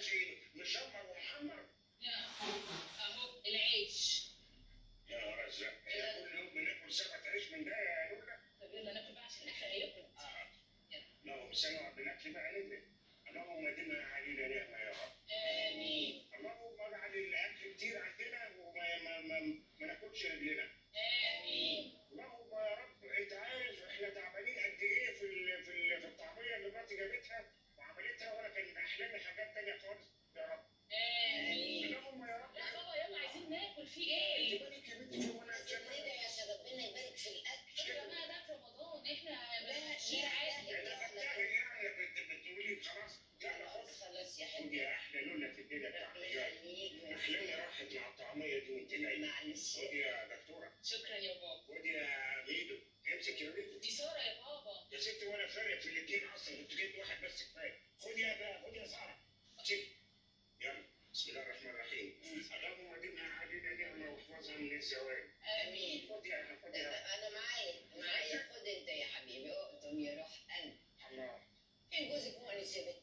ماشي مشمر ومحمر اهو العيش يا نهار ازرق احنا كل يوم بناكل سبعة عيش من ده يا لولا طب يلا ناكل بقى عشان الاكل هيبرد لا هو بس هنقعد بناكل بقى ليه اللهم ادينا علينا نعمة يا رب امين اللهم اجعل الاكل كتير عندنا وما ما ما ما ناكلش رجلنا امين اللهم يا رب انت عارف احنا تعبانين قد ايه في ال- في ال- في الطعميه اللي مراتي جابتها وعملتها وانا كان احلامي حاجات تانية خالص يا رب امين اللهم يا رب لا بابا يلا عايزين ناكل في انت ايه بالك يا بنتي في وانا ندعي عشان ربنا يبارك في الاكل احنا بقى ده في رمضان احنا لا شيء لا عادي لا انا فتاح يعني بت- بتقولي خلاص لا لا خلاص خلاص يا خد حبيبي يا احلى لولا في الدنيا ربنا الطعميات يخليك احلامي راحت مع الطعميه دي وانت نايمه معلش خد يا دكتوره شكرا يا بابا خد يا ميدو امسك يا ميدو دي سارة يا بابا يا ستي وانا فارق في الاثنين اصلا كنت جبت واحد بس كفايه خد يا بقى خد يا ساره شيل يلا بسم الله الرحمن الرحيم اللهم ادمها علينا نعمه واحفظها من الزوال امين خد يا خد يا انا معايا معايا خد انت يا حبيبي اقطم يا روح قلبي الله فين جوزك مؤنس يا بنت